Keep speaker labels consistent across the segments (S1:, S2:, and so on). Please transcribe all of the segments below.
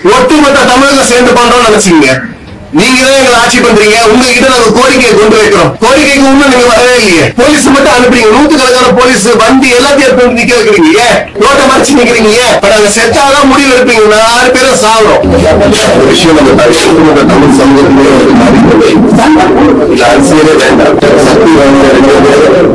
S1: ஒட்டுமொத்த தமிழகம் சேர்ந்து பண்றோம்னு நினைச்சீங்க நீங்க தான் எங்களை ஆட்சி பண்றீங்க உங்ககிட்ட நாங்க கோரிக்கையை கொண்டு வைக்கிறோம் கோரிக்கைக்கு இன்னும் நீங்க வரவே இல்லையே போலீஸ் மட்டும் அனுப்புறீங்க நூத்துக்கணக்கான போலீஸ் வண்டி எல்லாத்தையும் எடுத்து வந்து நிக்க வைக்கிறீங்க ஏன் ரோட்டை மறைச்சு நிக்கிறீங்க ஏன் இப்ப நாங்க செத்தாதான் முடிவு எடுப்பீங்க நாலு பேரும் சாகுறோம் விஷயம் நம்ம தமிழ் தமிழ் சமூகத்திலே வந்து மாறிக்கொண்டே இந்த அரசியலே வேண்டாம் சக்தி வாய்ந்த ரெண்டு பேரும்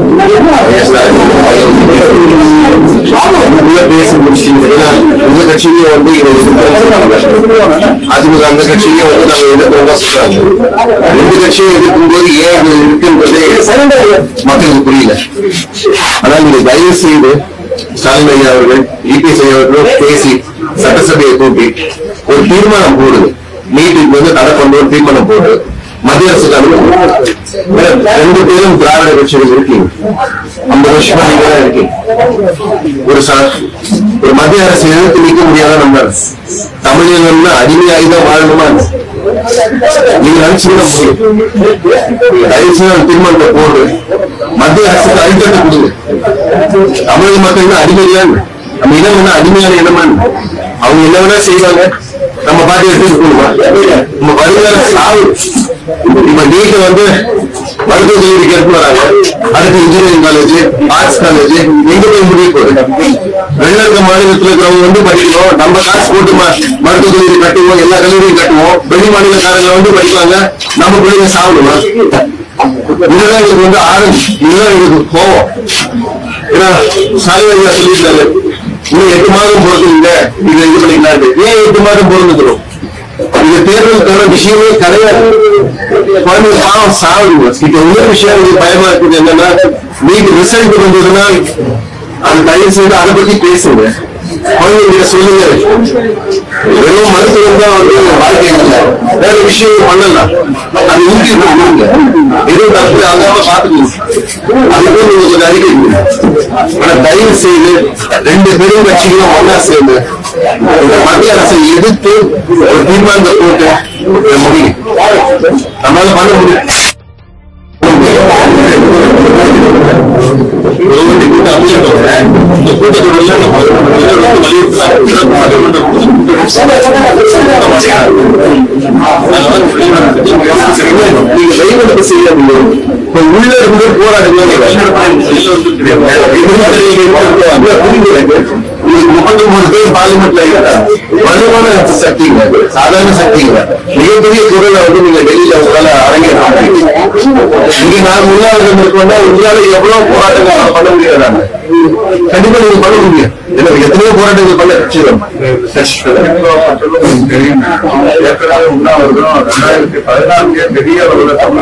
S1: உள்ள பேசி முடிச்சீங்கன்னா உங்க கட்சியிலேயே வந்து இதை எதிர்ப்பு அதிமுக அந்த கட்சியிலேயே வந்து நாங்க எதிர்க்கிறதா சொல்றாங்க ரெண்டு கட்சியும் எதிர்க்கும் போது ஏன் இது இருக்குன்றதே மக்களுக்கு புரியல ஆனால் நீங்க தயவு செய்து ஸ்டாலின் ஐயா அவர்கள் இபிஎஸ் ஐயா அவர்களும் பேசி சட்டசபையை கூட்டி ஒரு தீர்மானம் போடுது நீட்டுக்கு வந்து தடை கொண்டு ஒரு தீர்மானம் போடுது மத்திய அரசுக்கு அனுப்பி ரெண்டு பேரும் திராவிட கட்சிகள் இருக்கீங்க ஐம்பது வருஷமா நீங்க தான் இருக்கீங்க ஒரு ச- ஒரு மத்திய அரசு எதிர்த்து நிக்க முடியாத நம்ம தமிழகம்னா அடிமையாகி தான் வாழணுமா நீங்க நினைச்சீங்கன்னா முடியும் தயவு செய்து அந்த தீர்மானத்தை போடு மத்திய அரசுக்கு அழுத்தத்தை கொடுங்க தமிழக மக்கள் தான் அடிமையான் நம்ம இனம் என்ன அடிமையான இனமான் அவங்க என்ன வேணா செய்வாங்க நம்ம பாட்டி எடுத்துட்டு போகணுமா நம்ம வருங்கால சாவு இப்ப நீட்டு வந்து மருத்துவ கல்லூரிக்கு எடுத்து வராங்க அடுத்து இன்ஜினியரிங் காலேஜ் ஆர்ட்ஸ் காலேஜ் எங்க போய் முடிய போகுது வெளில இருக்க மாநிலத்துல இருக்கிறவங்க வந்து படிக்கணும் நம்ம காசு போட்டு ம- மருத்துவ கல்லூரி கட்டுவோம் எல்லா கல்லூரியும் கட்டுவோம் வெளி மாநிலக்காரங்க வந்து படிப்பாங்க நம்ம பிள்ளைங்க சாப்பிடுமா இதுதான் எங்களுக்கு வந்து ஆரஞ்சு இதுதான் எங்களுக்கு கோவம் ஏன்னா சாலைவாரியா சொல்லியிருந்தாரு இன்னும் எட்டு மாதம் பொறுத்துங்க இதை இது பண்ணிக்கலாம் ஏன் எட்டு மாதம் பொருந்துக்கிறோம் இது தேர்தலுக்கான விஷயமே கிடையாது குழந்தைங்க பாவம் சாவுங்க இப்ப இன்னொரு விஷயம் எனக்கு பயமா இருக்குது என்னன்னா நீங்க ரிசல்ட் வந்ததுன்னா அது தயவு செய்து அதை பத்தி பேசுங்க குழந்தைங்க சொல்லுங்க வெறும் மருத்துவம் தான் வந்து வாழ்க்கை இல்லை வேற விஷயம் பண்ணலாம் அது ஊட்டி கொடுங்க எதுவும் தப்பு அங்காம பாத்துக்கணும் அதுக்கு நீங்க கொஞ்சம் அறிக்கை கொடுங்க. ஆனா தயவு செய்து ரெண்டு பெரும் கட்சிகளும் ஒன்னா சேர்ந்து இந்த மத்திய அரசை எதிர்த்து ஒரு தீர்மானத்தை போட்டு இதை முடியும் நம்மளால பண்ண முடியும் ஒருவருடைய கூட்டம் அமைச்சிருக்கோங்க. இந்த கூட்டத்தொடர்ல நம்ம வந்து வலியுறுத்தலாம். சிறப்பு சட்டமன்ற நீங்க வெளிநடப்பு செய்யாதீங்க இப்ப உள்ள இருந்து போராடுங்க முப்பத்தி மூணு பேர் பார்லிமெண்ட்ல இருக்காங்க வலுவான சக்திங்க சாதாரண சக்திங்க மிகப்பெரிய குரலை வந்து நீங்க டெல்லியில உங்களால அரங்கேற்ற இங்க நான் முன்னாள் இருக்கோம்னா உங்களால எவ்வளவு போராட்டங்கள் பண்ண முடியாதாங்க கண்டிப்பா நீங்க பண்ண முடியும் ஏன்னா எத்தனையோ போராட்டங்கள் பண்ண கட்சிகள்
S2: ஏற்கனவே உண்ணாவிரதம் ரெண்டாயிரத்தி பதினான்கு பெரிய அளவுல தமிழ்